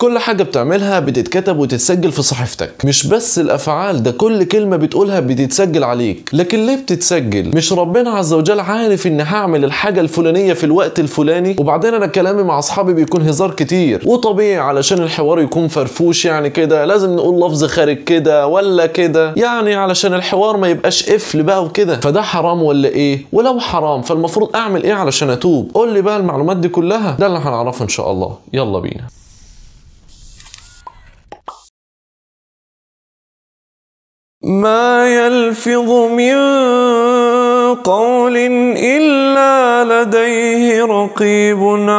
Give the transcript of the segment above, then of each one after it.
كل حاجة بتعملها بتتكتب وتتسجل في صحيفتك مش بس الأفعال ده كل كلمة بتقولها بتتسجل عليك لكن ليه بتتسجل مش ربنا عز وجل عارف إن هعمل الحاجة الفلانية في الوقت الفلاني وبعدين أنا كلامي مع أصحابي بيكون هزار كتير وطبيعي علشان الحوار يكون فرفوش يعني كده لازم نقول لفظ خارج كده ولا كده يعني علشان الحوار ما يبقاش قفل بقى وكده فده حرام ولا إيه ولو حرام فالمفروض أعمل إيه علشان أتوب قول لي بقى المعلومات دي كلها ده اللي هنعرفه إن شاء الله يلا بينا ما يلفظ من قول إلا لديه رقيب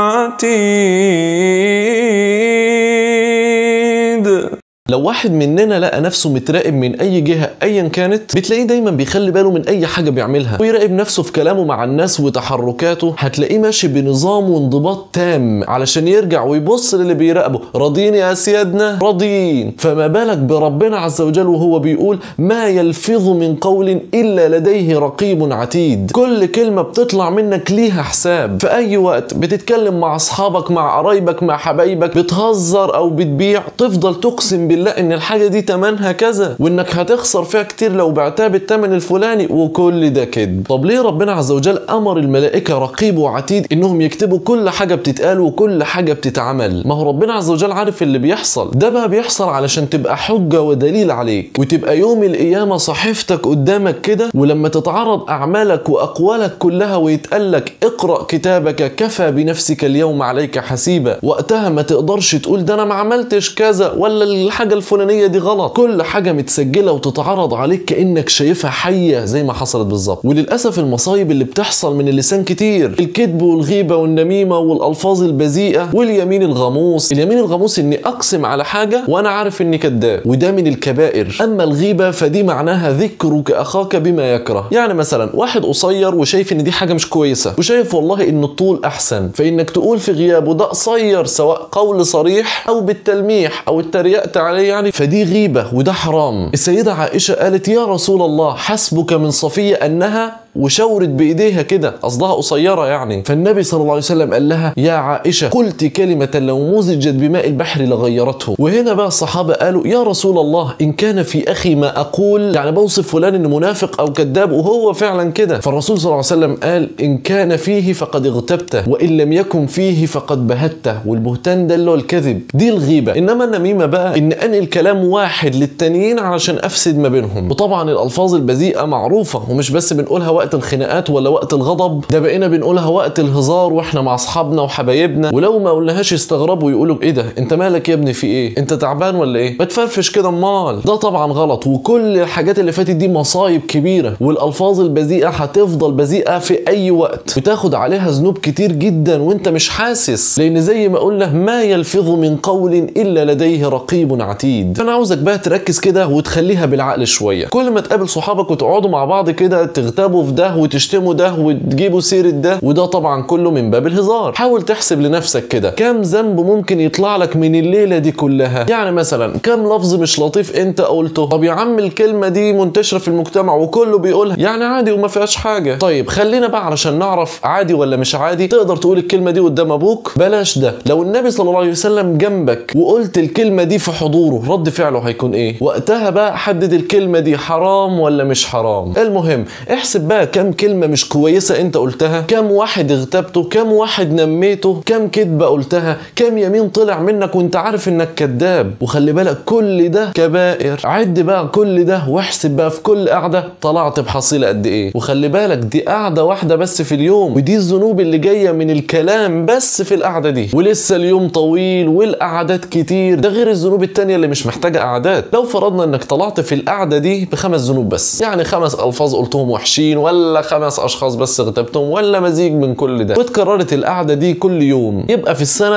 عتيد لو واحد مننا لقى نفسه متراقب من اي جهه ايا كانت بتلاقيه دايما بيخلي باله من اي حاجه بيعملها ويراقب نفسه في كلامه مع الناس وتحركاته هتلاقيه ماشي بنظام وانضباط تام علشان يرجع ويبص للي بيراقبه راضيين يا سيادنا راضيين فما بالك بربنا عز وجل وهو بيقول ما يلفظ من قول الا لديه رقيب عتيد كل كلمه بتطلع منك ليها حساب في اي وقت بتتكلم مع اصحابك مع قرايبك مع حبايبك بتهزر او بتبيع تفضل تقسم بالله ان الحاجه دي تمنها كذا وانك هتخسر فيها كتير لو بعتها بالثمن الفلاني وكل ده كذب طب ليه ربنا عز وجل امر الملائكه رقيب وعتيد انهم يكتبوا كل حاجه بتتقال وكل حاجه بتتعمل ما هو ربنا عز وجل عارف اللي بيحصل ده بقى بيحصل علشان تبقى حجه ودليل عليك وتبقى يوم القيامه صحيفتك قدامك كده ولما تتعرض اعمالك واقوالك كلها ويتقال لك اقرا كتابك كفى بنفسك اليوم عليك حسيبا وقتها ما تقدرش تقول ده انا ما عملتش كذا ولا الحاجه الفلانيه دي غلط كل حاجه متسجله وتتعرض عليك كانك شايفها حيه زي ما حصلت بالظبط وللاسف المصايب اللي بتحصل من اللسان كتير الكذب والغيبه والنميمه والالفاظ البذيئه واليمين الغموس اليمين الغموس اني اقسم على حاجه وانا عارف اني كذاب وده من الكبائر اما الغيبه فدي معناها ذكرك اخاك بما يكره يعني مثلا واحد قصير وشايف ان دي حاجه مش كويسه وشايف والله ان الطول احسن فانك تقول في غيابه ده قصير سواء قول صريح او بالتلميح او اتريقت عليه يعني فدي غيبه وده حرام السيده عائشه قالت يا رسول الله حسبك من صفيه انها وشاورت بايديها كده قصدها قصيره يعني فالنبي صلى الله عليه وسلم قال لها يا عائشه قلت كلمه لو مزجت بماء البحر لغيرته وهنا بقى الصحابه قالوا يا رسول الله ان كان في اخي ما اقول يعني بوصف فلان انه منافق او كذاب وهو فعلا كده فالرسول صلى الله عليه وسلم قال ان كان فيه فقد اغتبته وان لم يكن فيه فقد بهته والبهتان ده اللي هو الكذب دي الغيبه انما النميمه بقى ان انقل كلام واحد للتانيين علشان افسد ما بينهم وطبعا الالفاظ البذيئه معروفه ومش بس بنقولها وقت الخناقات ولا وقت الغضب ده بقينا بنقولها وقت الهزار واحنا مع اصحابنا وحبايبنا ولو ما قلناهاش يستغربوا يقولوا ايه ده انت مالك يا ابني في ايه انت تعبان ولا ايه ما تفرفش كده امال ده طبعا غلط وكل الحاجات اللي فاتت دي مصايب كبيره والالفاظ البذيئه هتفضل بذيئه في اي وقت بتاخد عليها ذنوب كتير جدا وانت مش حاسس لان زي ما قلنا ما يلفظ من قول الا لديه رقيب عتيد فانا عاوزك بقى تركز كده وتخليها بالعقل شويه كل ما تقابل صحابك وتقعدوا مع بعض كده تغتابوا في ده وتشتموا ده وتجيبوا سيره ده وده طبعا كله من باب الهزار حاول تحسب لنفسك كده كام ذنب ممكن يطلع لك من الليله دي كلها يعني مثلا كام لفظ مش لطيف انت قلته طب يا عم الكلمه دي منتشره في المجتمع وكله بيقولها يعني عادي وما فيهاش حاجه طيب خلينا بقى علشان نعرف عادي ولا مش عادي تقدر تقول الكلمه دي قدام ابوك بلاش ده لو النبي صلى الله عليه وسلم جنبك وقلت الكلمه دي في حضوره رد فعله هيكون ايه وقتها بقى حدد الكلمه دي حرام ولا مش حرام المهم احسب بقى كام كلمه مش كويسه انت قلتها كام واحد اغتبته كام واحد نميته كام كذبه قلتها كام يمين طلع منك وانت عارف انك كذاب وخلي بالك كل ده كبائر عد بقى كل ده واحسب بقى في كل قعده طلعت بحصيله قد ايه وخلي بالك دي قعده واحده بس في اليوم ودي الذنوب اللي جايه من الكلام بس في القعده دي ولسه اليوم طويل والقعدات كتير ده غير الذنوب التانية اللي مش محتاجه قعدات لو فرضنا انك طلعت في القعده دي بخمس ذنوب بس يعني خمس الفاظ قلتهم وحشين ولا خمس اشخاص بس اغتبتهم ولا مزيج من كل ده واتكررت القعده دي كل يوم يبقى في السنه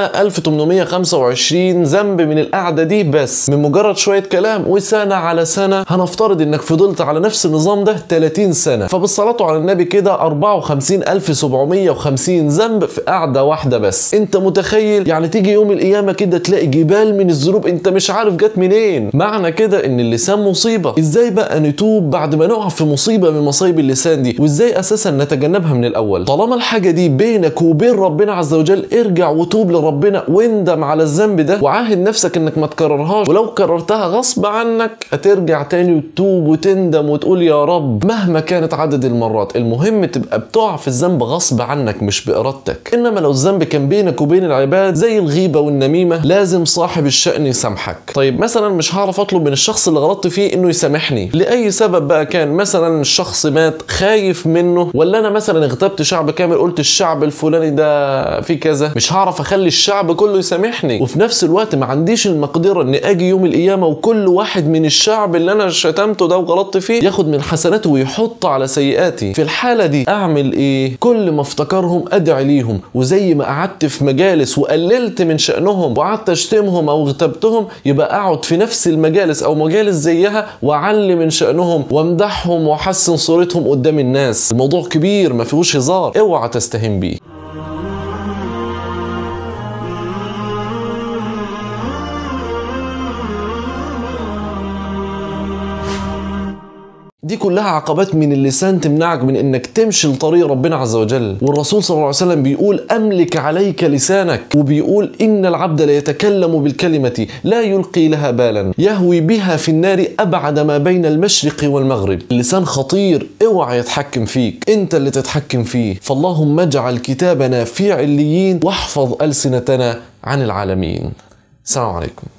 1825 ذنب من القعده دي بس من مجرد شويه كلام وسنه على سنه هنفترض انك فضلت على نفس النظام ده 30 سنه فبالصلاه على النبي كده 54750 ذنب في قعده واحده بس انت متخيل يعني تيجي يوم القيامه كده تلاقي جبال من الذنوب انت مش عارف جت منين معنى كده ان اللسان مصيبه ازاي بقى نتوب بعد ما نقع في مصيبه من مصايب اللسان دي وازاي اساسا نتجنبها من الاول طالما الحاجه دي بينك وبين ربنا عز وجل ارجع وتوب لربنا واندم على الذنب ده وعاهد نفسك انك ما تكررهاش ولو كررتها غصب عنك هترجع تاني وتتوب وتندم وتقول يا رب مهما كانت عدد المرات المهم تبقى بتقع في الذنب غصب عنك مش بارادتك انما لو الذنب كان بينك وبين العباد زي الغيبه والنميمه لازم صاحب الشأن يسامحك طيب مثلا مش هعرف اطلب من الشخص اللي غلطت فيه انه يسامحني لاي سبب بقى كان مثلا الشخص مات خايف منه ولا انا مثلا اغتبت شعب كامل قلت الشعب الفلاني ده في كذا مش هعرف اخلي الشعب كله يسامحني وفي نفس الوقت ما عنديش المقدره ان اجي يوم القيامه وكل واحد من الشعب اللي انا شتمته ده وغلطت فيه ياخد من حسناته ويحط على سيئاتي في الحاله دي اعمل ايه كل ما افتكرهم ادعي ليهم وزي ما قعدت في مجالس وقللت من شانهم وقعدت اشتمهم او اغتبتهم يبقى اقعد في نفس المجالس او مجالس زيها واعلي من شانهم وامدحهم واحسن صورتهم قدام الناس الموضوع كبير ما فيهوش هزار اوعى تستهين بيه دي كلها عقبات من اللسان تمنعك من انك تمشي لطريق ربنا عز وجل والرسول صلى الله عليه وسلم بيقول املك عليك لسانك وبيقول ان العبد لا يتكلم بالكلمه لا يلقي لها بالا يهوي بها في النار ابعد ما بين المشرق والمغرب اللسان خطير اوعى يتحكم فيك انت اللي تتحكم فيه فاللهم اجعل كتابنا في عليين واحفظ السنتنا عن العالمين السلام عليكم